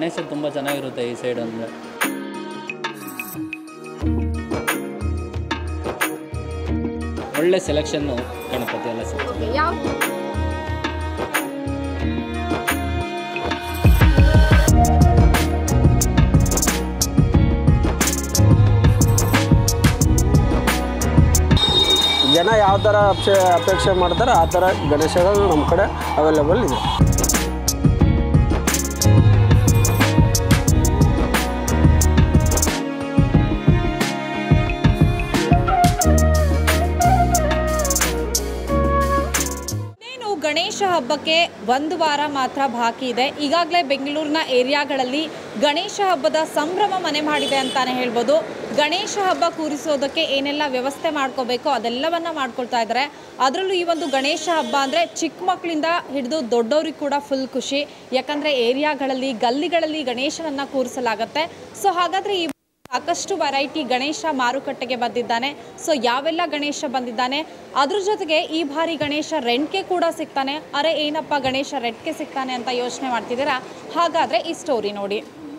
ಗಣೇಶ ತುಂಬ ಚೆನ್ನಾಗಿರುತ್ತೆ ಈ ಸೈಡ್ ಅಂದರೆ ಒಳ್ಳೆ ಸೆಲೆಕ್ಷನ್ನು ಗಣಪತಿ ಎಲ್ಲ ಸಿಗ್ತದೆ ಯಾವ ಜನ ಯಾವ ಥರ ಅಪೇಕ್ಷೆ ಅಪೇಕ್ಷೆ ಮಾಡ್ತಾರೆ ಆ ಥರ ಗಣೇಶಗಳು ನಮ್ಮ ಕಡೆ ಅವೈಲೇಬಲ್ ಇದೆ ಇನ್ನೇನು ಗಣೇಶ ಹಬ್ಬಕ್ಕೆ ಒಂದು ವಾರ ಮಾತ್ರ ಬಾಕಿ ಇದೆ ಈಗಾಗಲೇ ಬೆಂಗಳೂರಿನ ಏರಿಯಾಗಳಲ್ಲಿ ಗಣೇಶ ಹಬ್ಬದ ಸಂಭ್ರಮ ಮನೆ ಮಾಡಿದೆ ಅಂತಾನೆ ಹೇಳ್ಬೋದು ಗಣೇಶ ಹಬ್ಬ ಕೂರಿಸೋದಕ್ಕೆ ಏನೆಲ್ಲ ವ್ಯವಸ್ಥೆ ಮಾಡ್ಕೋಬೇಕೋ ಅದೆಲ್ಲವನ್ನ ಮಾಡ್ಕೊಳ್ತಾ ಇದ್ದಾರೆ ಅದರಲ್ಲೂ ಈ ಒಂದು ಗಣೇಶ ಹಬ್ಬ ಅಂದರೆ ಚಿಕ್ಕ ಮಕ್ಕಳಿಂದ ಹಿಡಿದು ದೊಡ್ಡವ್ರಿಗೆ ಕೂಡ ಫುಲ್ ಖುಷಿ ಯಾಕಂದರೆ ಏರಿಯಾಗಳಲ್ಲಿ ಗಲ್ಲಿಗಳಲ್ಲಿ ಗಣೇಶನನ್ನು ಕೂರಿಸಲಾಗತ್ತೆ ಸೊ ಹಾಗಾದರೆ ಈ ಸಾಕಷ್ಟು ವೆರೈಟಿ ಗಣೇಶ ಮಾರುಕಟ್ಟೆಗೆ ಬಂದಿದ್ದಾನೆ ಸೊ ಯಾವೆಲ್ಲ ಗಣೇಶ ಬಂದಿದ್ದಾನೆ ಅದ್ರ ಜೊತೆಗೆ ಈ ಬಾರಿ ಗಣೇಶ ರೆಂಟ್ಗೆ ಕೂಡ ಸಿಗ್ತಾನೆ ಅರೆ ಏನಪ್ಪ ಗಣೇಶ ರೆಂಟ್ಗೆ ಸಿಗ್ತಾನೆ ಅಂತ ಯೋಚನೆ ಮಾಡ್ತಿದ್ದೀರಾ ಹಾಗಾದರೆ ಈ ಸ್ಟೋರಿ ನೋಡಿ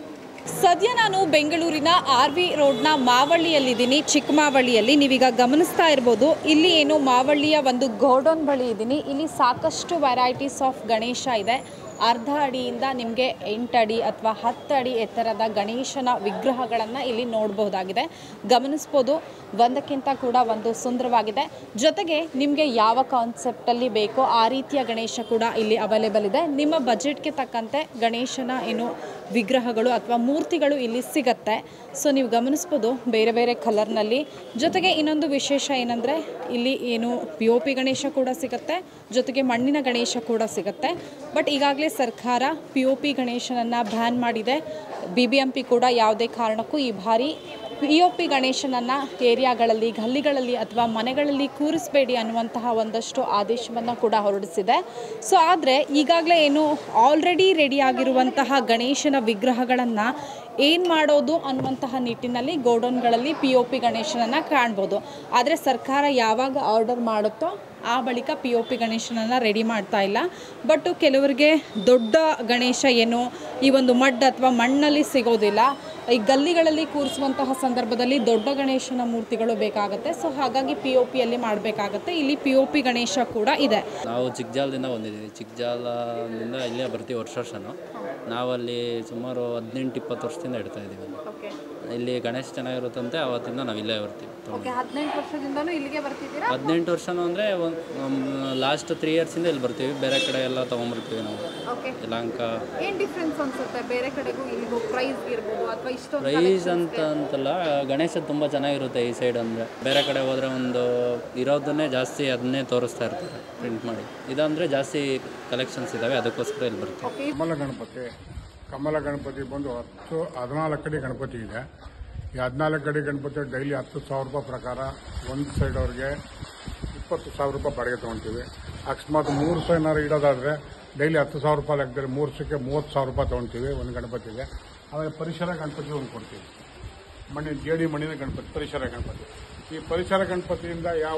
ಸದ್ಯ ನಾನು ಬೆಂಗಳೂರಿನ ಆರ್ ವಿ ರೋಡ್ನ ಮಾವಳ್ಳಿಯಲ್ಲಿದ್ದೀನಿ ಚಿಕ್ಕಮಾವಳ್ಳಿಯಲ್ಲಿ ನೀವೀಗ ಗಮನಿಸ್ತಾ ಇರ್ಬೋದು ಇಲ್ಲಿ ಏನು ಮಾವಳ್ಳಿಯ ಒಂದು ಗೋಡೌನ್ ಬಳಿ ಇದ್ದೀನಿ ಇಲ್ಲಿ ಸಾಕಷ್ಟು ವೆರೈಟೀಸ್ ಆಫ್ ಗಣೇಶ ಇದೆ ಅರ್ಧ ಅಡಿಯಿಂದ ನಿಮಗೆ ಎಂಟು ಅಡಿ ಅಥವಾ ಹತ್ತು ಅಡಿ ಎತ್ತರದ ಗಣೇಶನ ವಿಗ್ರಹಗಳನ್ನು ಇಲ್ಲಿ ನೋಡಬಹುದಾಗಿದೆ ಗಮನಿಸ್ಬೋದು ಒಂದಕ್ಕಿಂತ ಕೂಡ ಒಂದು ಸುಂದರವಾಗಿದೆ ಜೊತೆಗೆ ನಿಮಗೆ ಯಾವ ಕಾನ್ಸೆಪ್ಟಲ್ಲಿ ಬೇಕೋ ಆ ರೀತಿಯ ಗಣೇಶ ಕೂಡ ಇಲ್ಲಿ ಅವೈಲೇಬಲ್ ಇದೆ ನಿಮ್ಮ ಬಜೆಟ್ಗೆ ತಕ್ಕಂತೆ ಗಣೇಶನ ಏನು ವಿಗ್ರಹಗಳು ಅಥವಾ ಮೂರ್ತಿಗಳು ಇಲ್ಲಿ ಸಿಗತ್ತೆ ಸೊ ನೀವು ಗಮನಿಸ್ಬೋದು ಬೇರೆ ಬೇರೆ ಕಲರ್ನಲ್ಲಿ ಜೊತೆಗೆ ಇನ್ನೊಂದು ವಿಶೇಷ ಏನಂದರೆ ಇಲ್ಲಿ ಏನು ಪಿ ಒ ಪಿ ಗಣೇಶ ಕೂಡ ಸಿಗುತ್ತೆ ಜೊತೆಗೆ ಮಣ್ಣಿನ ಗಣೇಶ ಕೂಡ ಸಿಗುತ್ತೆ ಬಟ್ ಈಗಾಗಲೇ ಸರ್ಕಾರ ಪಿ ಒ ಪಿ ಗಣೇಶನನ್ನು ಬ್ಯಾನ್ ಮಾಡಿದೆ ಬಿ ಬಿ ಎಂ ಪಿ ಕೂಡ ಯಾವುದೇ ಕಾರಣಕ್ಕೂ ಈ ಬಾರಿ ಪಿ ಒ ಪಿ ಗಣೇಶನನ್ನು ಏರಿಯಾಗಳಲ್ಲಿ ಗಲ್ಲಿಗಳಲ್ಲಿ ಅಥವಾ ಮನೆಗಳಲ್ಲಿ ಕೂರಿಸಬೇಡಿ ಅನ್ನುವಂತಹ ಒಂದಷ್ಟು ಆದೇಶವನ್ನು ಕೂಡ ಹೊರಡಿಸಿದೆ ಸೊ ಆದರೆ ಈಗಾಗಲೇ ಏನು ಆಲ್ರೆಡಿ ರೆಡಿ ಆಗಿರುವಂತಹ ಗಣೇಶನ ವಿಗ್ರಹಗಳನ್ನು ಏನು ಮಾಡೋದು ಅನ್ನುವಂತಹ ನಿಟ್ಟಿನಲ್ಲಿ ಗೋಡೌನ್ಗಳಲ್ಲಿ ಪಿ ಒ ಪಿ ಗಣೇಶನನ್ನು ಕಾಣ್ಬೋದು ಆದರೆ ಸರ್ಕಾರ ಯಾವಾಗ ಆರ್ಡರ್ ಮಾಡುತ್ತೋ ಆ ಬಳಿಕ ಪಿ ಒ ಪಿ ಗಣೇಶನನ್ನು ರೆಡಿ ಮಾಡ್ತಾ ಇಲ್ಲ ಬಟ್ ಕೆಲವರಿಗೆ ದೊಡ್ಡ ಗಣೇಶ ಏನು ಈ ಒಂದು ಮಡ್ ಅಥವಾ ಮಣ್ಣಲ್ಲಿ ಸಿಗೋದಿಲ್ಲ ಈ ಗಲ್ಲಿಗಳಲ್ಲಿ ಕೂರಿಸುವಂತಹ ಸಂದರ್ಭದಲ್ಲಿ ದೊಡ್ಡ ಗಣೇಶನ ಮೂರ್ತಿಗಳು ಬೇಕಾಗುತ್ತೆ ಸೊ ಹಾಗಾಗಿ ಪಿ ಒ ಪಿಯಲ್ಲಿ ಮಾಡಬೇಕಾಗತ್ತೆ ಇಲ್ಲಿ ಪಿ ಒ ಪಿ ಗಣೇಶ ಕೂಡ ಇದೆ ನಾವು ಚಿಕ್ಕಜಾಲದಿಂದ ಬಂದಿದ್ದೀವಿ ಚಿಕ್ಕಜಾಲದಿಂದ ಇಲ್ಲೇ ಬರ್ತೀವಿ ವರ್ಷ ವರ್ಷನೂ ನಾವಲ್ಲಿ ಸುಮಾರು ಹದಿನೆಂಟು ಇಪ್ಪತ್ತು ವರ್ಷದಿಂದ ಇಡ್ತಾ ಇದ್ದೀವಿ ಅಲ್ಲಿ ಓಕೆ ಇಲ್ಲಿ ಗಣೇಶ ಚೆನ್ನಾಗಿರುತ್ತಂತೆ ಅವತ್ತಿಂದ ನಾವು ಇಲ್ಲೇ ಬರ್ತೀವಿ ಓಕೆ ಹದಿನೆಂಟು ವರ್ಷದಿಂದನೂ ಇಲ್ಲಿಗೆ ಬರ್ತಿದ್ದೀರಾ ಹದಿನೆಂಟು ವರ್ಷನೂ ಅಂದರೆ ಒಂದು ಲಾಸ್ಟ್ ತ್ರೀ ಇಯರ್ಸಿಂದ ಇಲ್ಲಿ ಬರ್ತೀವಿ ಬೇರೆ ಕಡೆ ಎಲ್ಲ ತೊಗೊಂಬರ್ತೀವಿ ನಾವು ಓಕೆ ಯಲಹಂಕ ಏನು ಡಿಫ್ರೆನ್ಸ್ ಅನ್ಸುತ್ತೆ ಬೇರೆ ಕಡೆಗೂ ಇಲ್ಲಿಗೂ ಪ್ರೈಸ್ ಇರ್ಬೋದು ಅಥವಾ ಇಷ್ಟೊಂದು ಪ್ರೈಸ್ ಅಂತ ಅಂತಲ್ಲ ಗಣೇಶ ತುಂಬ ಚೆನ್ನಾಗಿರುತ್ತೆ ಈ ಸೈಡ್ ಅಂದರೆ ಬೇರೆ ಕಡೆ ಹೋದರೆ ಒಂದು ಇರೋದನ್ನೇ ಜಾಸ್ತಿ ಅದನ್ನೇ ತೋರಿಸ್ತಾ ಇರ್ತಾರೆ ಪ್ರಿಂಟ್ ಮಾಡಿ ಇದಂದರೆ ಜಾಸ್ತಿ ಕಲೆಕ್ಷನ್ಸ್ ಇದ್ದಾವೆ ಅದಕ್ಕೋಸ್ಕರ ಇಲ್ಲಿ ಬರ್ತೀವಿ ಕಮಲ ಗಣಪತಿ ಕಮಲ ಗಣಪತಿ ಬಂದು ಹತ್ತು ಹದಿನಾಲ್ಕು ಅಡಿ ಗಣಪತಿ ಇದೆ ಈ ಹದಿನಾಲ್ಕು ಅಡಿ ಗಣಪತಿ ಡೈಲಿ ಹತ್ತು ಸಾವಿರ ರೂಪಾಯಿ ಪ್ರಕಾರ ಒಂದು ಸೈಡ್ ಅವ್ರಿಗೆ ಇಪ್ಪತ್ತು ಸಾವಿರ ರೂಪಾಯಿ ಬಾಡಿಗೆ ತೊಗೊಳ್ತೀವಿ ಅಕಸ್ಮಾತ್ ಮೂರು ಸಾವಿರ ಏನಾರು ಇಡೋದಾದರೆ ಡೈಲಿ ಹತ್ತು ಸಾವಿರ ರೂಪಾಯಿ ಲೆಕ್ಕದಲ್ಲಿ ಮೂರು ವರ್ಷಕ್ಕೆ ಮೂವತ್ತು ಸಾವಿರ ರೂಪಾಯಿ ತೊಗೊಳ್ತೀವಿ ಒಂದು ಗಣಪತಿಗೆ ಆಮೇಲೆ ಪರಿಸರ ಗಣಪತಿ ಒಂದು ಕೊಡ್ತೀವಿ ಮಣ್ಣಿನ ಜೇಡಿ ಮಣ್ಣಿನ ಗಣಪತಿ ಪರಿಸರ ಗಣಪತಿ ಈ ಪರಿಸರ ಗಣಪತಿಯಿಂದ ಯಾವ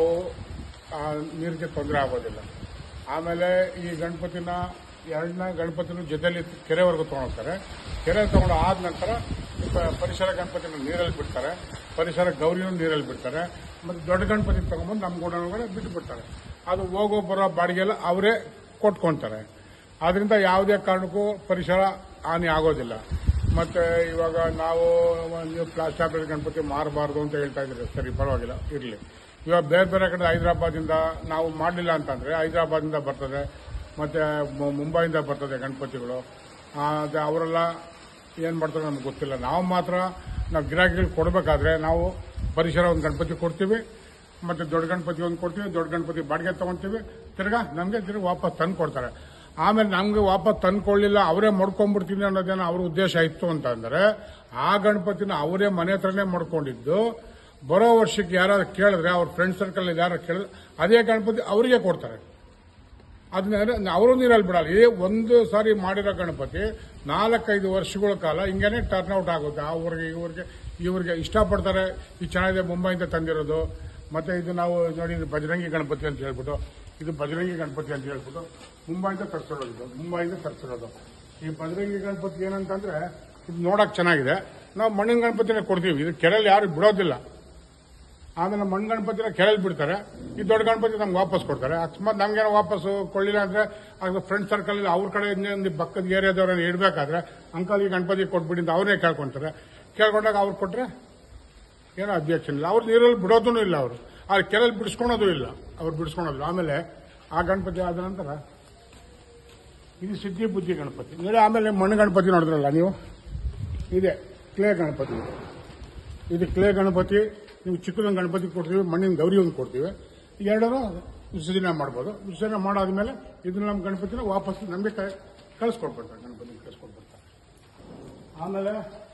ಆ, ನೀರಿಗೆ ತೊಂದರೆ ಆಗೋದಿಲ್ಲ ಆಮೇಲೆ ಈ ಗಣಪತಿನ ಎರಡನೇ ಗಣಪತಿನ ಜೊತೆಲಿ ಕೆರೆವರೆಗೂ ತೊಗೊಂಡೋಗ್ತಾರೆ ಕೆರೆ ತೊಗೊಂಡು ಆದ ನಂತರ ಈ ಪ- ಪರಿಸರ ಗಣಪತಿನ ನೀರಲ್ಲಿ ಬಿಡ್ತಾರೆ ಪರಿಸರ ಗೌರಿನೂ ನೀರಲ್ಲಿ ಬಿಡ್ತಾರೆ ಮತ್ತು ದೊಡ್ಡ ಗಣಪತಿ ತಗೊಂಡ್ಬಂದು ನಮ್ಮ ಗೋಡೌನ್ಗಳೇ ಬಿಟ್ಟು ಬಿಡ್ತಾರೆ ಅದು ಹೋಗೋ ಬರೋ ಬಾಡಿಗೆಲ್ಲ ಅವರೇ ಕೊಟ್ಕೊಳ್ತಾರೆ ಆದ್ರಿಂದ ಯಾವುದೇ ಕಾರಣಕ್ಕೂ ಪರಿಸರ ಹಾನಿ ಆಗೋದಿಲ್ಲ ಮತ್ತೆ ಇವಾಗ ನಾವು ನೀವು ಪ್ಲಾಸ್ಟಾಪೇಟ್ ಗಣಪತಿ ಮಾರಬಾರ್ದು ಅಂತ ಹೇಳ್ತಾ ಇದ್ದೀರಿ ಸರಿ ಪರವಾಗಿಲ್ಲ ಇರಲಿ ಇವಾಗ ಬೇರೆ ಬೇರೆ ಕಡೆ ಹೈದರಾಬಾದಿಂದ ನಾವು ಮಾಡಲಿಲ್ಲ ಅಂತಂದ್ರೆ ಹೈದರಾಬಾದಿಂದ ಬರ್ತದೆ ಮತ್ತೆ ಮು- ಮುಂಬೈಯಿಂದ ಬರ್ತದೆ ಗಣಪತಿಗಳು ಆ, ಅದು ಅವರೆಲ್ಲ ಏನು ಮಾಡ್ತಾರೆ ನಮ್ಗೆ ಗೊತ್ತಿಲ್ಲ ನಾವು ಮಾತ್ರ ನಾವು ಗಿರಾಕಿಗಳು ಕೊಡಬೇಕಾದ್ರೆ ನಾವು ಪರಿಸರ ಒಂದು ಗಣಪತಿ ಕೊಡ್ತೀವಿ ಮತ್ತೆ ದೊಡ್ಡ ಗಣಪತಿ ಒಂದು ಕೊಡ್ತೀವಿ ದೊಡ್ಡ ಗಣಪತಿ ಬಾಡಿಗೆ ತಗೊಂತೀವಿ ತಿರ್ಗಾ ನಮಗೆ ತಿರ್ಗಿ ವಾಪಸ್ ತಂದು ಕೊಡ್ತಾರೆ ಆಮೇಲೆ ನಮ್ಗೆ ವಾಪಸ್ ತಂದ್ಕೊಳ್ಳಿಲ್ಲ ಅವರೇ ಮಡ್ಕೊಂಡ್ಬಿಡ್ತೀನಿ ಅನ್ನೋದೇನೋ ಅವ್ರ ಉದ್ದೇಶ ಇತ್ತು ಅಂತಂದ್ರೆ ಆ ಗಣಪತಿನ ಅವರೇ ಮನೆ ಹತ್ರನೇ ಮಡ್ಕೊಂಡಿದ್ದು ಬರೋ ವರ್ಷಕ್ಕೆ ಯಾರಾದ್ರು ಕೇಳಿದ್ರೆ ಅವ್ರ ಫ್ರೆಂಡ್ ಸರ್ಕಲ್ ಯಾರು ಕೇಳಿದ್ರೆ ಅದೇ ಗಣಪತಿ ಅವರಿಗೆ ಕೊಡ್ತಾರೆ ಅದನ್ನ ಅವರು ನೀರಲ್ಲಿ ಬಿಡಲ್ಲ ಈ ಒಂದು ಸಾರಿ ಮಾಡಿರೋ ಗಣಪತಿ ನಾಲ್ಕೈದು ವರ್ಷಗಳ ಕಾಲ ಹಿಂಗೇನೆ ಟರ್ನ್ ಔಟ್ ಆಗುತ್ತೆ ಆ ಊರಿಗೆ ಇವ್ರಿಗೆ ಇವ್ರಿಗೆ ಇಷ್ಟಪಡ್ತಾರೆ ಇದು ಚೆನ್ನಾಗಿದೆ ಮುಂಬೈಯಿಂದ ತಂದಿರೋದು ಮತ್ತೆ ಇದು ನಾವು ನೋಡಿ ಇದು ಬಜರಂಗಿ ಗಣಪತಿ ಅಂತ ಹೇಳ್ಬಿಟ್ಟು ಇದು ಬಜರಂಗಿ ಗಣಪತಿ ಅಂತ ಹೇಳ್ಬಿಟ್ಟು ಮುಂಬೈಯಿಂದ ತರಿಸಿರೋದು ಇದು ಮುಂಬೈಯಿಂದ ತರಿಸಿರೋದು ಈ ಬಜರಂಗಿ ಗಣಪತಿ ಏನಂತಂದ್ರೆ ಇದು ನೋಡಕ್ ಚೆನ್ನಾಗಿದೆ ನಾವು ಮಣ್ಣಿನ ಗಣಪತಿನ ಕೊಡ್ತೀವಿ ಇದು ಕೆರೆಯಲ್ಲಿ ಯಾರು ಬಿಡೋದಿಲ್ಲ ಆಮೇಲೆ ಮಣ್ಣು ಗಣಪತಿನ ಕೆರೆಯಲ್ಲಿ ಬಿಡ್ತಾರೆ ಈ ದೊಡ್ಡ ಗಣಪತಿ ನಮ್ಗೆ ವಾಪಸ್ ಕೊಡ್ತಾರೆ ಅಕಸ್ಮಾತ್ ನಮ್ಗೇನೋ ವಾಪಸ್ ಕೊಳ್ಳಿಲ್ಲ ಅಂದ್ರೆ ಆಗ ಫ್ರೆಂಡ್ ಸರ್ಕಲ್ ಅವ್ರ ಕಡೆ ಒಂದು ಪಕ್ಕದ ಏರಿಯಾದವ್ರನ್ನ ಇಡಬೇಕಾದ್ರೆ ಅಂಕಲ್ ಈ ಗಣಪತಿ ಕೊಟ್ಬಿಡಿ ಅಂತ ಅವ್ರನ್ನೇ ಕೇಳ್ಕೊಂತಾರೆ ಕೇಳ್ಕೊಂಡಾಗ ಅವ್ರು ಕೊಟ್ರೆ ಏನೋ ಅಬ್ಜೆಕ್ಷನ್ ಇಲ್ಲ ಅವ್ರು ನೀರಲ್ಲಿ ಬಿಡೋದೂ ಇಲ್ಲ ಅವರು ಆ ಕೆರೆಯಲ್ಲಿ ಬಿಡಿಸ್ಕೊಳೋದು ಇಲ್ಲ ಅವ್ರು ಬಿಡಿಸ್ಕೊಳೋದಿಲ್ಲ ಆಮೇಲೆ ಆ ಗಣಪತಿ ಆದ ನಂತರ ಇದು ಸಿದ್ಧಿ ಬುದ್ಧಿ ಗಣಪತಿ ನೋಡಿ ಆಮೇಲೆ ಮಣ್ಣು ಗಣಪತಿ ನೋಡಿದ್ರಲ್ಲ ನೀವು ಇದೆ ಕ್ಲೇ ಗಣಪತಿ ಇದು ಕ್ಲೇ ಗಣಪತಿ ನೀವು ಚಿಕ್ಕದೊಂದು ಗಣಪತಿ ಕೊಡ್ತೀವಿ ಮಣ್ಣಿನ ಗೌರಿ ಒಂದು ಕೊಡ್ತೀವಿ ಎರಡರೂ ವಿಸರ್ಜನೆ ಮಾಡ್ಬೋದು ವಿಸರ್ಜನೆ ಮಾಡಾದ್ಮೇಲೆ ಇದನ್ನ ನಮ್ಮ ಗಣಪತಿನ ವಾಪಸ್ ನಮಗೆ ಕಳಿಸ್ಕೊಟ್ಬಿಡ್ತಾರೆ ಗಣಪತಿ ಕಳಿಸ್ಕೊಟ್ಬಿಡ್ತಾರೆ ಆಮೇಲೆ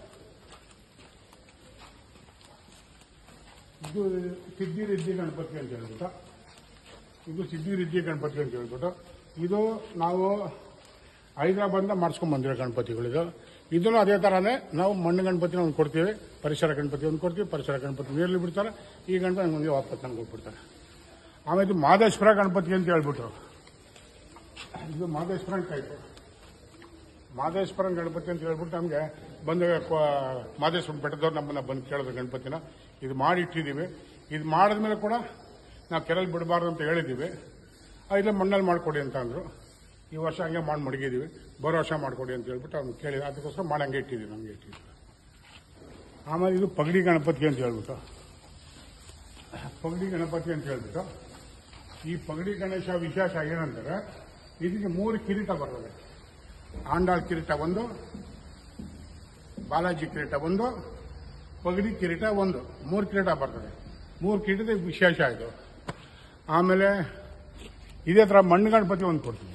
ಇದು ಸಿದ್ಧಿ ರಿದ್ದಿ ಗಣಪತಿ ಅಂತ ಹೇಳ್ಬಿಟ್ಟು ಇದು ಸಿದ್ಧಿ ರಿದ್ದಿ ಗಣಪತಿ ಅಂತ ಹೇಳ್ಬಿಟ್ಟು ಇದು ನಾವು ಹೈದರಾಬಾದ್ನ ಮಾಡಿಸ್ಕೊಂಡ್ ಬಂದಿರೋ ಗಣಪತಿಗಳಿದು ಇದನ್ನು ಅದೇ ಥರನೇ ನಾವು ಮಣ್ಣು ಗಣಪತಿನ ಒಂದು ಕೊಡ್ತೀವಿ ಪರಿಸರ ಗಣಪತಿ ಒಂದು ಕೊಡ್ತೀವಿ ಪರಿಸರ ಗಣಪತಿ ನೀರಲ್ಲಿ ಬಿಡ್ತಾರೆ ಈ ಗಣಪತಿ ನಮಗೆ ವಾಪಸ್ ನಮ್ಗೆ ಕೊಟ್ಬಿಡ್ತಾರೆ ಆಮೇಲೆ ಇದು ಮಾದೇಶ್ವರ ಗಣಪತಿ ಅಂತ ಹೇಳ್ಬಿಟ್ರು ಇದು ಮಾದೇಶ್ವರನ್ ಟೈಪ್ ಮಾದೇಶ್ವರನ್ ಗಣಪತಿ ಅಂತ ಹೇಳ್ಬಿಟ್ಟು ನಮಗೆ ಬಂದ ಮಾದೇಶ್ವರನ್ ಬೆಟ್ಟದವ್ರು ನಮ್ಮನ್ನ ಬಂದು ಕೇಳಿದ್ರು ಗಣಪತಿನ ಇದು ಮಾಡಿ ಇಟ್ಟಿದ್ದೀವಿ ಇದು ಮಾಡಿದ್ಮೇಲೆ ಕೂಡ ನಾವು ಕೆರೆಯಲ್ಲಿ ಬಿಡಬಾರ್ದು ಅಂತ ಹೇಳಿದ್ದೀವಿ ಆ, ಇಲ್ಲೇ ಮಣ್ಣಲ್ಲಿ ಮಾಡಿಕೊಡಿ ಅಂತ ಅಂದ್ರು ಈ ವರ್ಷ ಹಂಗೆ ಮಾಡಿ ಮಡಗಿದ್ದೀವಿ ಬರೋ ವರ್ಷ ಮಾಡಿಕೊಡಿ ಅಂತ ಹೇಳ್ಬಿಟ್ಟು ಅವ್ನು ಕೇಳಿ ಅದಕ್ಕೋಸ್ಕರ ಮಾಡಿ ಹಂಗೆ ಇಟ್ಟಿದ್ದೀವಿ ನಮಗೆ ಇಟ್ಟಿದ್ದೀವಿ ಆಮೇಲೆ ಇದು ಪಗಡಿ ಗಣಪತಿ ಅಂತ ಹೇಳ್ಬಿಟ್ಟು ಪಗಡಿ ಗಣಪತಿ ಅಂತ ಹೇಳ್ಬಿಟ್ಟು ಈ ಪಗಡಿ ಗಣೇಶ ವಿಶೇಷ ಏನಂತಾರೆ ಇದಕ್ಕೆ ಮೂರು ಕಿರೀಟ ಬರ್ತದೆ ಆಂಡಾಳ್ ಕಿರೀಟ ಒಂದು ಬಾಲಾಜಿ ಕಿರೀಟ ಒಂದು ಪಗಡಿ ಕಿರೀಟ ಒಂದು ಮೂರು ಕಿರೀಟ ಬರ್ತದೆ ಮೂರು ಕಿರೀಟದ ವಿಶೇಷ ಇದು ಆಮೇಲೆ ಇದೇ ತರ ಮಣ್ಣು ಗಣಪತಿ ಒಂದು ಕೊಡ್ತೀವಿ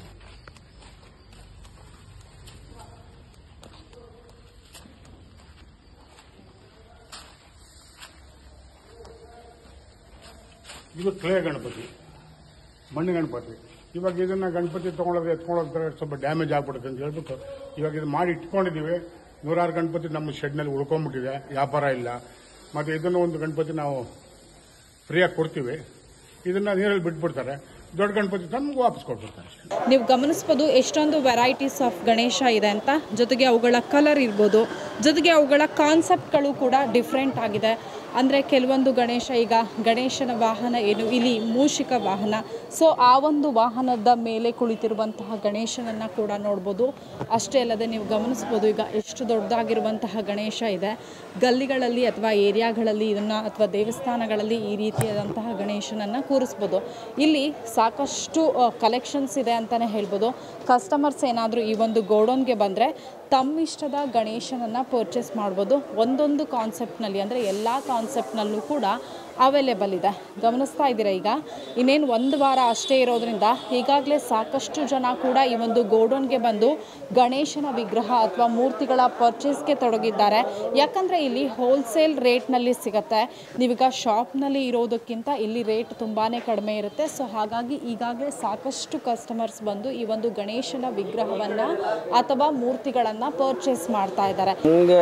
ಇದು ಕ್ಲೇ ಗಣಪತಿ ಮಣ್ಣು ಗಣಪತಿ ಇವಾಗ ಇದನ್ನ ಗಣಪತಿ ತಗೊಳ್ಳೋದು ಎತ್ಕೊಳ್ಳೋದ್ರೆ ಸ್ವಲ್ಪ ಡ್ಯಾಮೇಜ್ ಆಗ್ಬಿಡುತ್ತೆ ಅಂತ ಹೇಳ್ಬಿಟ್ಟು ಇವಾಗ ಇದು ಮಾಡಿ ಇಟ್ಕೊಂಡಿದ್ದೀವಿ ನೂರಾರು ಗಣಪತಿ ನಮ್ಮ ಶೆಡ್ನಲ್ಲಿ ಉಳ್ಕೊಂಡ್ಬಿಟ್ಟಿದೆ ವ್ಯಾಪಾರ ಇಲ್ಲ ಮತ್ತೆ ಇದನ್ನು ಒಂದು ಗಣಪತಿ ನಾವು ಫ್ರೀಯಾಗಿ ಕೊಡ್ತೀವಿ ಇದನ್ನ ನೀರಲ್ಲಿ ಬಿಟ್ಬಿಡ್ತಾರೆ ದೊಡ್ಡ ಗಣಪತಿ ನಮ್ಗೆ ವಾಪಸ್ ಕೊಟ್ಬಿಡ್ತಾರೆ ನೀವು ಗಮನಿಸ್ಬೋದು ಎಷ್ಟೊಂದು ವೆರೈಟೀಸ್ ಆಫ್ ಗಣೇಶ ಇದೆ ಅಂತ ಜೊತೆಗೆ ಅವುಗಳ ಕಲರ್ ಇರ್ಬೋದು ಜೊತೆಗೆ ಅವುಗಳ ಕಾನ್ಸೆಪ್ಟ್ಗಳು ಕೂಡ ಡಿಫ್ರೆಂಟ್ ಆಗಿದೆ ಅಂದರೆ ಕೆಲವೊಂದು ಗಣೇಶ ಈಗ ಗಣೇಶನ ವಾಹನ ಏನು ಇಲ್ಲಿ ಮೂಷಿಕ ವಾಹನ ಸೊ ಆ ಒಂದು ವಾಹನದ ಮೇಲೆ ಕುಳಿತಿರುವಂತಹ ಗಣೇಶನನ್ನು ಕೂಡ ನೋಡ್ಬೋದು ಅಷ್ಟೇ ಅಲ್ಲದೆ ನೀವು ಗಮನಿಸ್ಬೋದು ಈಗ ಎಷ್ಟು ದೊಡ್ಡದಾಗಿರುವಂತಹ ಗಣೇಶ ಇದೆ ಗಲ್ಲಿಗಳಲ್ಲಿ ಅಥವಾ ಏರಿಯಾಗಳಲ್ಲಿ ಇದನ್ನು ಅಥವಾ ದೇವಸ್ಥಾನಗಳಲ್ಲಿ ಈ ರೀತಿಯಾದಂತಹ ಗಣೇಶನನ್ನು ಕೂರಿಸ್ಬೋದು ಇಲ್ಲಿ ಸಾಕಷ್ಟು ಕಲೆಕ್ಷನ್ಸ್ ಇದೆ ಅಂತಲೇ ಹೇಳ್ಬೋದು ಕಸ್ಟಮರ್ಸ್ ಏನಾದರೂ ಈ ಒಂದು ಗೋಡೌನ್ಗೆ ಬಂದರೆ ತಮ್ಮಿಷ್ಟದ ಗಣೇಶನನ್ನು ಪರ್ಚೇಸ್ ಮಾಡ್ಬೋದು ಒಂದೊಂದು ಕಾನ್ಸೆಪ್ಟ್ನಲ್ಲಿ ಅಂದರೆ ಎಲ್ಲ ಕಾನ್ಸೆಪ್ಟ್ನಲ್ಲೂ ಕೂಡ ಅವೈಲೇಬಲ್ ಇದೆ ಗಮನಿಸ್ತಾ ಇದ್ದೀರಾ ಈಗ ಇನ್ನೇನು ಒಂದು ವಾರ ಅಷ್ಟೇ ಇರೋದ್ರಿಂದ ಈಗಾಗಲೇ ಸಾಕಷ್ಟು ಜನ ಕೂಡ ಈ ಒಂದು ಗೋಡೌನ್ಗೆ ಬಂದು ಗಣೇಶನ ವಿಗ್ರಹ ಅಥವಾ ಮೂರ್ತಿಗಳ ಪರ್ಚೇಸ್ಗೆ ತೊಡಗಿದ್ದಾರೆ ಯಾಕಂದರೆ ಇಲ್ಲಿ ಹೋಲ್ಸೇಲ್ ರೇಟ್ನಲ್ಲಿ ಸಿಗುತ್ತೆ ನೀವೀಗ ಶಾಪ್ನಲ್ಲಿ ಇರೋದಕ್ಕಿಂತ ಇಲ್ಲಿ ರೇಟ್ ತುಂಬಾ ಕಡಿಮೆ ಇರುತ್ತೆ ಸೊ ಹಾಗಾಗಿ ಈಗಾಗಲೇ ಸಾಕಷ್ಟು ಕಸ್ಟಮರ್ಸ್ ಬಂದು ಈ ಒಂದು ಗಣೇಶನ ವಿಗ್ರಹವನ್ನು ಅಥವಾ ಮೂರ್ತಿಗಳನ್ನು ಪರ್ಚೇಸ್ ಮಾಡ್ತಾ ಇದ್ದಾರೆ ನಮಗೆ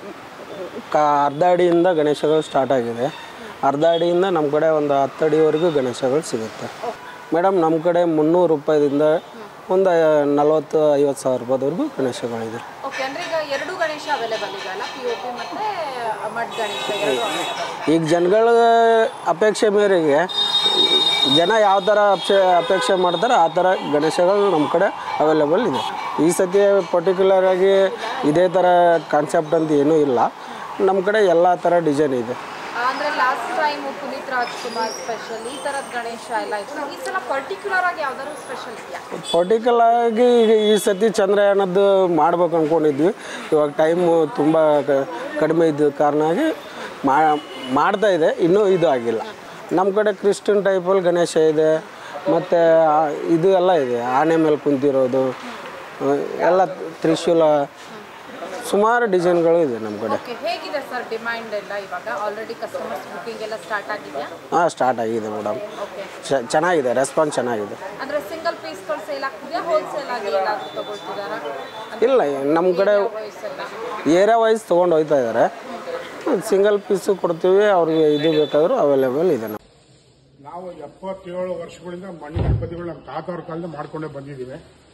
ಕ ಅರ್ಧ ಅಡಿಯಿಂದ ಗಣೇಶಗಳು ಸ್ಟಾರ್ಟ್ ಆಗಿದೆ ಅರ್ಧ ಅಡಿಯಿಂದ ನಮ್ಮ ಕಡೆ ಒಂದು ಹತ್ತು ಅಡಿವರೆಗೂ ಗಣೇಶಗಳು ಸಿಗುತ್ತೆ ಮೇಡಮ್ ನಮ್ಮ ಕಡೆ ಮುನ್ನೂರು ರೂಪಾಯಿದಿಂದ ಒಂದು ನಲವತ್ತು ಐವತ್ತು ಸಾವಿರ ರೂಪಾಯಿವರೆಗೂ ಗಣೇಶಗಳಿದೆ ಓಕೆ ಅಂದರೆ ಈಗ ಎರಡು ಗಣೇಶ ಅವೈಲೇಬಲ್ ಇದೆ ಅಲ್ಲ ಪಿ ಒ ಪಿ ಮತ್ತು ಮಡ್ ಗಣೇಶ ಈಗ ಜನಗಳ ಅಪೇಕ್ಷೆ ಮೇರೆಗೆ ಜನ ಯಾವ ಥರ ಅಪೇಕ್ಷೆ ಅಪೇಕ್ಷೆ ಮಾಡ್ತಾರೆ ಆ ಥರ ಗಣೇಶಗಳು ನಮ್ಮ ಕಡೆ ಅವೈಲೇಬಲ್ ಇದೆ ಈ ಸತಿ ಪರ್ಟಿಕ್ಯುಲರ್ ಆಗಿ ಇದೇ ಥರ ಕಾನ್ಸೆಪ್ಟ್ ಅಂತ ಏನೂ ಇಲ್ಲ ನಮ್ಮ ಕಡೆ ಎಲ್ಲ ಥರ ಡಿಸೈನ್ ಇದೆ ಅಂದರೆ last time Puneeth Rajkumar special ಈ ಥರದ ಗಣೇಶ ಎಲ್ಲ ಇತ್ತು ಈ ಸಲ ಪರ್ಟಿಕ್ಯುಲರ್ ಆಗಿ ಯಾವ್ದಾದ್ರು ಸ್ಪೆಷಲ್ ಇದೆಯಾ ಪರ್ಟಿಕ್ಯುಲರ್ ಆಗಿ ಈಗ ಈ ಸತಿ ಚಂದ್ರಯಾನದ್ದು ಮಾಡ್ಬೇಕು ಅಂದ್ಕೊಂಡಿದ್ವಿ ಇವಾಗ ಟೈಮು ತುಂಬ ಕ- ಕಡಿಮೆ ಇದ್ದ ಕಾರಣಾಗಿ ಮಾ ಮಾಡ್ತಾ ಇದೆ ಇನ್ನೂ ಇದು ಆಗಿಲ್ಲ ನಮ್ಮ ಕಡೆ ಕ್ರಿಶ್ಚಿಯನ್ ಟೈಪಲ್ಲಿ ಗಣೇಶ ಇದೆ ಮತ್ತು ಇದು ಎಲ್ಲ ಇದೆ ಆನೆ ಮೇಲೆ ಕುಂತಿರೋದು ಆ, ಎಲ್ಲ ತ್ರಿಶೂಲ ಸುಮಾರು ಡಿಸೈನ್ಗಳು ಇದೆ ನಮ್ಮ ಕಡೆ ಓಕೆ ಹೇಗಿದೆ ಸರ್ ಡಿಮ್ಯಾಂಡ್ ಎಲ್ಲ ಇವಾಗ ಆಲ್ರೆಡಿ ಕಸ್ಟಮರ್ಸ್ ಬುಕಿಂಗ್ ಎಲ್ಲ ಸ್ಟಾರ್ಟ್ ಆಗಿದೆಯಾ ಹಾಂ ಸ್ಟಾರ್ಟ್ ಆಗಿದೆ ಮೇಡಮ್ ಓಕೆ ಚೆನ್ನಾಗಿದೆ ರೆಸ್ಪಾನ್ಸ್ ಚೆನ್ನಾಗಿದೆ ಅಂದರೆ ಸಿಂಗಲ್ ಪೀಸ್ಗಳು ಸೇಲ್ ಆಗ್ತಿದೆಯಾ ಹೋಲ್ಸೇಲ್ ಆಗಿ ಏನಾದರೂ ತಗೊಳ್ತಿದ್ದಾರಾ ಇಲ್ಲ ನಮ್ಮ ಕಡೆ ವೈಸ್ ಎಲ್ಲ ಏರಿಯಾ ವೈಸ್ ತೊಗೊಂಡು ಹೋಗ್ತಾ ಇದ್ದಾರೆ ಸಿಂಗಲ್ ಪೀಸು ಕೊಡ್ತೀವಿ ಅವ್ರಿಗೆ ಇದು ಬೇಕಾದರೂ ಅವೈಲೇಬಲ್ ಇದೆ ನಮ್ಮ ನಾವು ಎಪ್ಪತ್ತೇಳು ವರ್ಷಗಳಿಂದ ಮಣ್ಣು ಗಣಪತಿಗಳು ನಮ್ಮ ತಾತವ್ರ ಕಾಲದಿಂದ ಮಾಡ್ಕೊಂಡೇ ಬಂದಿದ್ದೀವಿ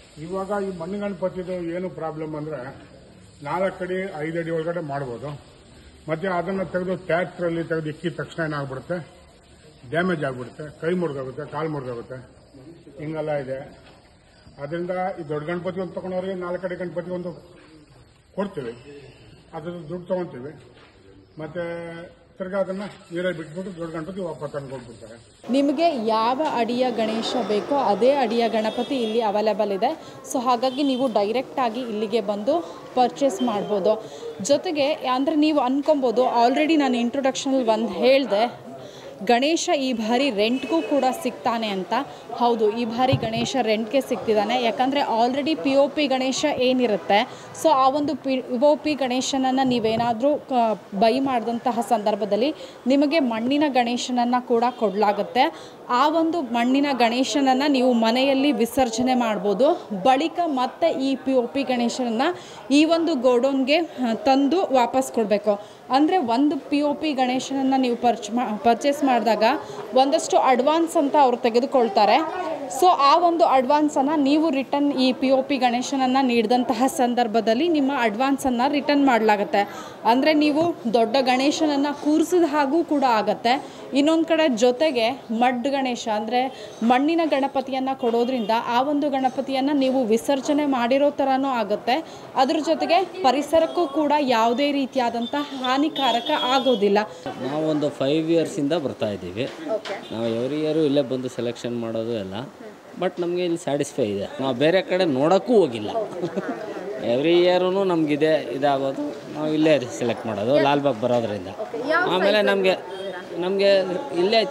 ಇವಾಗ ಈ ಮಣ್ಣು ಗಣಪತಿದು ಏನು ಪ್ರಾಬ್ಲಮ್ ಅಂದರೆ ನಾಲ್ಕು ಅಡಿ ಐದು ಅಡಿ ಒಳಗಡೆ ಮಾಡ್ಬೋದು ಮತ್ತೆ ಅದನ್ನು ತೆಗೆದು ಟ್ಯಾಕ್ಟ್ರಲ್ಲಿ ತೆಗೆದು ಇಕ್ಕಿದ ತಕ್ಷಣ ಏನಾಗ್ಬಿಡುತ್ತೆ ಡ್ಯಾಮೇಜ್ ಆಗಿಬಿಡುತ್ತೆ ಕೈ ಮುರಿದೋಗುತ್ತೆ ಕಾಲು ಮುರಿದೋಗುತ್ತೆ ಹಿಂಗೆಲ್ಲ ಇದೆ ಅದರಿಂದ ಈ ದೊಡ್ಡ ಗಣಪತಿ ಒಂದು ತಗೊಂಡವ್ರಿಗೆ ನಾಲ್ಕು ಅಡಿ ಗಣಪತಿ ಒಂದು ಕೊಡ್ತೀವಿ ಅದ್ರ ದುಡ್ಡು ತಗೊಂತೀವಿ ಮತ್ತೆ ತಿರ್ಗಾ ಅದನ್ನ ನೀರೇ ಬಿಟ್ಬಿಟ್ಟು ದೊಡ್ಡ ಗಣಪತಿ ವಾಪಸ್ ತಂದು ಕೊಟ್ಬಿಡ್ತಾರೆ ನಿಮಗೆ ಯಾವ ಅಡಿಯ ಗಣೇಶ ಬೇಕೋ ಅದೇ ಅಡಿಯ ಗಣಪತಿ ಇಲ್ಲಿ ಅವೈಲೇಬಲ್ ಇದೆ ಸೊ ಹಾಗಾಗಿ ನೀವು ಡೈರೆಕ್ಟಾಗಿ ಇಲ್ಲಿಗೆ ಬಂದು ಪರ್ಚೇಸ್ ಮಾಡ್ಬೋದು ಜೊತೆಗೆ ಅಂದರೆ ನೀವು ಅನ್ಕೊಬೋದು ಆಲ್ರೆಡಿ ನಾನು ಇಂಟ್ರೊಡಕ್ಷನಲ್ಲಿ ಒಂದು ಹೇಳಿದೆ ಗಣೇಶ ಈ ಬಾರಿ ರೆಂಟ್ಗೂ ಕೂಡ ಸಿಗ್ತಾನೆ ಅಂತ ಹೌದು ಈ ಬಾರಿ ಗಣೇಶ ರೆಂಟ್ಗೆ ಸಿಗ್ತಿದ್ದಾನೆ ಯಾಕಂದರೆ already P O P Ganesha ಏನಿರುತ್ತೆ ಸೊ ಆ ಒಂದು ಪಿ ಒ ಪಿ ಗಣೇಶನನ್ನು ನೀವೇನಾದರೂ ಬೈ ಮಾಡಿದಂತಹ ಸಂದರ್ಭದಲ್ಲಿ ನಿಮಗೆ ಮಣ್ಣಿನ ಗಣೇಶನನ್ನು ಕೂಡ ಕೊಡಲಾಗುತ್ತೆ ಆ ಒಂದು ಮಣ್ಣಿನ ಗಣೇಶನನ್ನು ನೀವು ಮನೆಯಲ್ಲಿ ವಿಸರ್ಜನೆ ಮಾಡ್ಬೋದು ಬಳಿಕ ಮತ್ತೆ ಈ ಪಿ ಒ ಪಿ ಗಣೇಶನನ್ನು ಈ ಒಂದು ಗೋಡೌನ್ಗೆ ಆ, ತಂದು ವಾಪಸ್ ಕೊಡಬೇಕು ಅಂದರೆ ಒಂದು ಪಿ ಒ ಪಿ ಗಣೇಶನನ್ನು ನೀವು ಪರ್ಚ್ ಮಾ ಪರ್ಚೇಸ್ ಮಾಡಿದಾಗ ಒಂದಷ್ಟು ಅಡ್ವಾನ್ಸ್ ಅಂತ ಅವರು ತೆಗೆದುಕೊಳ್ತಾರೆ ಸೊ ಆ ಒಂದು ಅಡ್ವಾನ್ಸನ್ನು ನೀವು ರಿಟರ್ನ್ ಈ ಪಿ ಒ ಪಿ ಗಣೇಶನನ್ನು ನೀಡಿದಂತಹ ಸಂದರ್ಭದಲ್ಲಿ ನಿಮ್ಮ ಅಡ್ವಾನ್ಸನ್ನು ರಿಟರ್ನ್ ಮಾಡಲಾಗುತ್ತೆ ಅಂದರೆ ನೀವು ದೊಡ್ಡ ಗಣೇಶನನ್ನು ಕೂರಿಸಿದ ಹಾಗೂ ಕೂಡ ಆಗತ್ತೆ ಇನ್ನೊಂದು ಕಡೆ ಜೊತೆಗೆ ಮಡ್ ಗಣೇಶ ಅಂದರೆ ಮಣ್ಣಿನ ಗಣಪತಿಯನ್ನು ಕೊಡೋದ್ರಿಂದ ಆ ಒಂದು ಗಣಪತಿಯನ್ನು ನೀವು ವಿಸರ್ಜನೆ ಮಾಡಿರೋ ಥರನೂ ಆಗುತ್ತೆ ಅದ್ರ ಜೊತೆಗೆ ಪರಿಸರಕ್ಕೂ ಕೂಡ ಯಾವುದೇ ರೀತಿಯಾದಂಥ ಹಾನಿಕಾರಕ ಆಗೋದಿಲ್ಲ ನಾವೊಂದು ಫೈವ್ ಇಯರ್ಸಿಂದ ಬರ್ತಾ ಇದ್ದೀವಿ ನಾವು ಎವ್ರಿ ಇಯರು ಇಲ್ಲೇ ಬಂದು ಸೆಲೆಕ್ಷನ್ ಮಾಡೋದು ಎಲ್ಲ ಬಟ್ ನಮಗೆ ಇಲ್ಲಿ ಸ್ಯಾಟಿಸ್ಫೈ ಇದೆ ನಾವು ಬೇರೆ ಕಡೆ ನೋಡೋಕ್ಕೂ ಹೋಗಿಲ್ಲ ಎವ್ರಿ ಇಯರೂ ನಮಗಿದೆ ಇದಾಗೋದು ನಾವು ಇಲ್ಲೇ ಸೆಲೆಕ್ಟ್ ಮಾಡೋದು ಲಾಲ್ಬಾಗ್ ಬರೋದ್ರಿಂದ ಆಮೇಲೆ ನಮಗೆ ನಮಗೆ ಇಲ್ಲೇ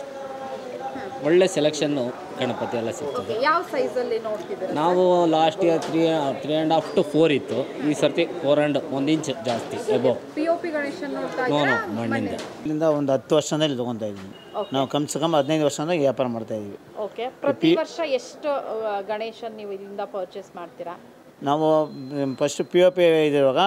ಒಳ್ಳೆ ಸೆಲೆಕ್ಷನ್ನು ಗಣಪತಿ ಎಲ್ಲ ಸಿಗ್ತದೆ ಯಾವ ಸೈಜಲ್ಲಿ ನೋಡ್ತಿದ್ದೀರಾ ನಾವು last year three three and half to four ಇತ್ತು ಈ ಸರ್ತಿ ಫೋರ್ ಆ್ಯಂಡ್ ಒಂದು ಇಂಚ್ ಜಾಸ್ತಿ ಎಬೋ ಪಿ ಒ ಪಿ ಗಣೇಶನ್ ನೋಡ್ತಾ ನೋ ನೋ ಮಣ್ಣಿಂದ ಇಲ್ಲಿಂದ ಒಂದು ಹತ್ತು ವರ್ಷದಲ್ಲಿ ತೊಗೊತಾ ಇದ್ದೀವಿ ನಾವು ಕಮ್ ಸೆ ಕಮ್ ಹದಿನೈದು ವರ್ಷದಿಂದ ವ್ಯಾಪಾರ ಮಾಡ್ತಾ ಇದ್ದೀವಿ ಓಕೆ ಪ್ರತಿ ವರ್ಷ ಎಷ್ಟು ಗಣೇಶನ್ ನೀವು ಇಲ್ಲಿಂದ ಪರ್ಚೇಸ್ ಮಾಡ್ತೀರಾ ನಾವು ಫಸ್ಟ್ ಪಿ ಒ ಪಿ ಇದಿರುವಾಗ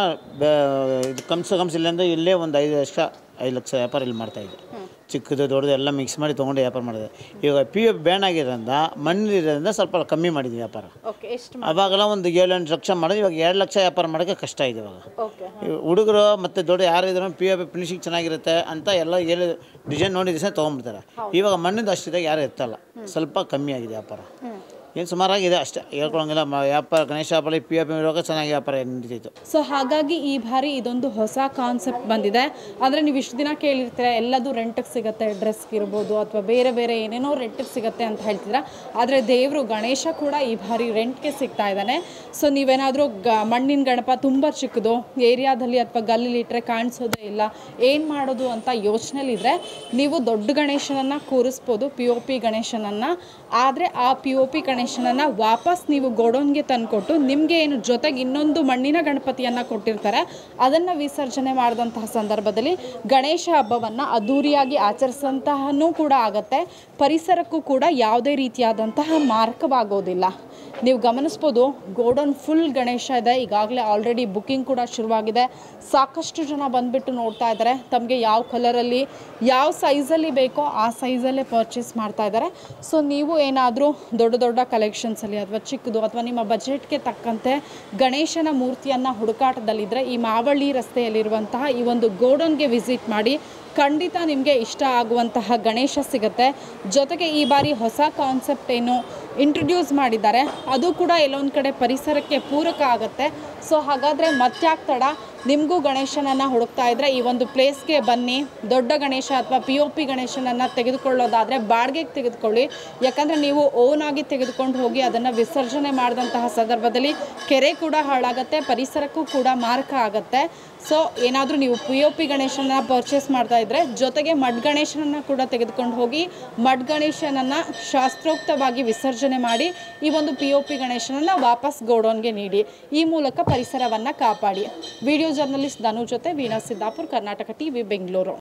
ಇದು ಕಮ್ ಸೆ ಕಮ್ಸ್ ಇಲ್ಲಿಂದ ಇಲ್ಲೇ ಒಂದು ಐದು ಲಕ್ಷ ಐದು ಲಕ್ಷ ವ್ಯಾಪಾರ ಇಲ್ಲಿ ಮಾಡ್ತಾಯಿದ್ದೆ ಚಿಕ್ಕದು ದೊಡ್ಡದು ಎಲ್ಲ ಮಿಕ್ಸ್ ಮಾಡಿ ತೊಗೊಂಡು ವ್ಯಾಪಾರ ಮಾಡಿದೆ ಇವಾಗ ಪಿ ಒ ಪಿ ಬ್ಯಾನ್ ಆಗಿರೋದ್ರಿಂದ ಮಣ್ಣು ಇರೋದ್ರಿಂದ ಸ್ವಲ್ಪ ಕಮ್ಮಿ ಮಾಡಿದ್ವಿ ವ್ಯಾಪಾರ ಓಕೆ ಎಷ್ಟು ಅವಾಗೆಲ್ಲ ಒಂದು ಏಳು ಎಂಟು ಲಕ್ಷ ಮಾಡಿದ್ವಿ ಇವಾಗ ಎರಡು ಲಕ್ಷ ವ್ಯಾಪಾರ ಮಾಡೋಕ್ಕೆ ಕಷ್ಟ ಇದೆ ಇವಾಗ ಓಕೆ ಈ ಹುಡುಗರು ಮತ್ತು ದೊಡ್ಡ ಯಾರಿದ್ರು ಪಿ ಒ ಪಿ ಫಿನಿಶಿಂಗ್ ಚೆನ್ನಾಗಿರುತ್ತೆ ಅಂತ ಎಲ್ಲ ಹೇಳಿ ಡಿಸೈನ್ ನೋಡಿ ಡಿಸೈನ್ ತೊಗೊಂಡ್ಬಿಡ್ತಾರೆ ಇವಾಗ ಮಣ್ಣಿಂದ ಅಷ್ಟಿದೆ ಯಾರು ಎತ್ತಲ್ಲ ಸ್ವಲ್ಪ ಕಮ್ಮಿ ಆಗಿದೆ ವ್ಯಾಪಾರ ಏನು ಸುಮಾರಾಗಿದೆ ಅಷ್ಟೇ ಹೇಳ್ಕೊಳಂಗಿಲ್ಲ ಮ- ವ್ಯಾಪಾರ ಗಣೇಶ ಹಬ್ಬದಲ್ಲಿ ಪಿ ಒ ಪಿ ಇರುವಾಗ ಚೆನ್ನಾಗಿ ವ್ಯಾಪಾರ ನಡೀತಿತ್ತು ಸೊ ಹಾಗಾಗಿ ಈ ಬಾರಿ ಇದೊಂದು ಹೊಸ ಕಾನ್ಸೆಪ್ಟ್ ಬಂದಿದೆ ಅಂದರೆ ನೀವು ಇಷ್ಟು ದಿನ ಕೇಳಿರ್ತೀರ ಎಲ್ಲದೂ ರೆಂಟಿಗೆ ಸಿಗುತ್ತೆ ಡ್ರೆಸ್ಗೆ ಇರ್ಬೋದು ಅಥವಾ ಬೇರೆ ಬೇರೆ ಏನೇನೋ ರೆಂಟಿಗೆ ಸಿಗುತ್ತೆ ಅಂತ ಹೇಳ್ತಿದ್ರ ಆದರೆ ದೇವರು ಗಣೇಶ ಕೂಡ ಈ ಬಾರಿ ರೆಂಟ್ಗೆ ಸಿಗ್ತಾ ಇದ್ದಾನೆ ಸೊ ನೀವೇನಾದರೂ ಗ ಮಣ್ಣಿನ ಗಣಪ ತುಂಬ ಚಿಕ್ಕದು ಏರಿಯಾದಲ್ಲಿ ಅಥವಾ ಗಲ್ಲಿಲಿ ಇಟ್ಟರೆ ಕಾಣಿಸೋದೇ ಇಲ್ಲ ಏನು ಮಾಡೋದು ಅಂತ ಯೋಚನೆಲಿದ್ರೆ ನೀವು ದೊಡ್ಡ ಗಣೇಶನನ್ನು ಕೂರಿಸ್ಬೋದು ಪಿ ಒ ಪಿ ಗಣೇಶನನ್ನು ಆದರೆ ಆ ಪಿ ಒ ಪಿ ಗಣೇಶನನ್ನು ವಾಪಸ್ ನೀವು ಗೋಡೌನ್ಗೆ ತಂದುಕೊಟ್ಟು ನಿಮಗೆ ಏನು ಜೊತೆಗೆ ಇನ್ನೊಂದು ಮಣ್ಣಿನ ಗಣಪತಿಯನ್ನು ಕೊಟ್ಟಿರ್ತಾರೆ ಅದನ್ನು ವಿಸರ್ಜನೆ ಮಾಡಿದಂತಹ ಸಂದರ್ಭದಲ್ಲಿ ಗಣೇಶ ಹಬ್ಬವನ್ನು ಅದ್ಧೂರಿಯಾಗಿ ಆಚರಿಸಂತಹನೂ ಕೂಡ ಆಗತ್ತೆ ಪರಿಸರಕ್ಕೂ ಕೂಡ ಯಾವುದೇ ರೀತಿಯಾದಂತಹ ಮಾರಕವಾಗೋದಿಲ್ಲ ನೀವು ಗಮನಿಸ್ಬೋದು ಗೋಡೌನ್ ಫುಲ್ ಗಣೇಶ ಇದೆ ಈಗಾಗಲೇ ಆಲ್ರೆಡಿ ಬುಕ್ಕಿಂಗ್ ಕೂಡ ಶುರುವಾಗಿದೆ ಸಾಕಷ್ಟು ಜನ ಬಂದುಬಿಟ್ಟು ನೋಡ್ತಾ ಇದ್ದಾರೆ ತಮಗೆ ಯಾವ ಕಲರಲ್ಲಿ ಯಾವ ಸೈಜಲ್ಲಿ ಬೇಕೋ ಆ ಸೈಜಲ್ಲೇ ಪರ್ಚೇಸ್ ಮಾಡ್ತಾ ಇದ್ದಾರೆ ಸೊ ನೀವು ಏನಾದರೂ ದೊಡ್ಡ ದೊಡ್ಡ ಕಲೆಕ್ಷನ್ಸಲ್ಲಿ ಅಥವಾ ಚಿಕ್ಕದು ಅಥವಾ ನಿಮ್ಮ ಬಜೆಟ್ಗೆ ತಕ್ಕಂತೆ ಗಣೇಶನ ಮೂರ್ತಿಯನ್ನು ಹುಡುಕಾಟದಲ್ಲಿದ್ದರೆ ಈ ಮಾವಳ್ಳಿ ರಸ್ತೆಯಲ್ಲಿರುವಂತಹ ಈ ಒಂದು ಗೋಡೌನ್ಗೆ ವಿಸಿಟ್ ಮಾಡಿ ಖಂಡಿತ ನಿಮಗೆ ಇಷ್ಟ ಆಗುವಂತಹ ಗಣೇಶ ಸಿಗುತ್ತೆ ಜೊತೆಗೆ ಈ ಬಾರಿ ಹೊಸ ಕಾನ್ಸೆಪ್ಟ್ ಏನು ಇಂಟ್ರೊಡ್ಯೂಸ್ ಮಾಡಿದ್ದಾರೆ ಅದು ಕೂಡ ಎಲ್ಲೊಂದು ಕಡೆ ಪರಿಸರಕ್ಕೆ ಪೂರಕ ಆಗುತ್ತೆ ಸೊ ಹಾಗಾದರೆ ಮತ್ತ್ಯಾಕೆ ತಡ ನಿಮಗೂ ಗಣೇಶನನ್ನು ಹುಡುಕ್ತಾ ಇದ್ದರೆ ಈ ಒಂದು ಪ್ಲೇಸ್ಗೆ ಬನ್ನಿ ದೊಡ್ಡ ಗಣೇಶ ಅಥವಾ ಪಿ ಒ ಪಿ ಗಣೇಶನನ್ನು ತೆಗೆದುಕೊಳ್ಳೋದಾದರೆ ಬಾಡಿಗೆಗೆ ತೆಗೆದುಕೊಳ್ಳಿ ಯಾಕಂದರೆ ನೀವು ಓನ್ ಆಗಿ ತೆಗೆದುಕೊಂಡು ಹೋಗಿ ಅದನ್ನು ವಿಸರ್ಜನೆ ಮಾಡಿದಂತಹ ಸಂದರ್ಭದಲ್ಲಿ ಕೆರೆ ಕೂಡ ಹಾಳಾಗುತ್ತೆ ಪರಿಸರಕ್ಕೂ ಕೂಡ ಮಾರಕ ಆಗುತ್ತೆ ಸೊ ಏನಾದರೂ ನೀವು ಪಿ ಒ ಪಿ ಗಣೇಶನ ಪರ್ಚೇಸ್ ಮಾಡ್ತಾ ಇದ್ದರೆ ಜೊತೆಗೆ ಮಡ್ ಗಣೇಶನನ್ನು ಕೂಡ ತೆಗೆದುಕೊಂಡು ಹೋಗಿ ಮಡ್ ಗಣೇಶನನ್ನು ಶಾಸ್ತ್ರೋಕ್ತವಾಗಿ ವಿಸರ್ಜನೆ ಮಾಡಿ ಈ ಒಂದು ಪಿ ಒ ಪಿ ಗಣೇಶನನ್ನು ವಾಪಸ್ ಗೋಡೌನ್ಗೆ ನೀಡಿ ಈ ಮೂಲಕ ಪರಿಸರವನ್ನು ಕಾಪಾಡಿ ವಿಡಿಯೋ ಜರ್ನಲಿಸ್ಟ್ ಧನು ಜೊತೆ ವೀಣಾ ಸಿದ್ದಾಪುರ್ ಕರ್ನಾಟಕ ಟಿವಿ ಬೆಂಗಳೂರು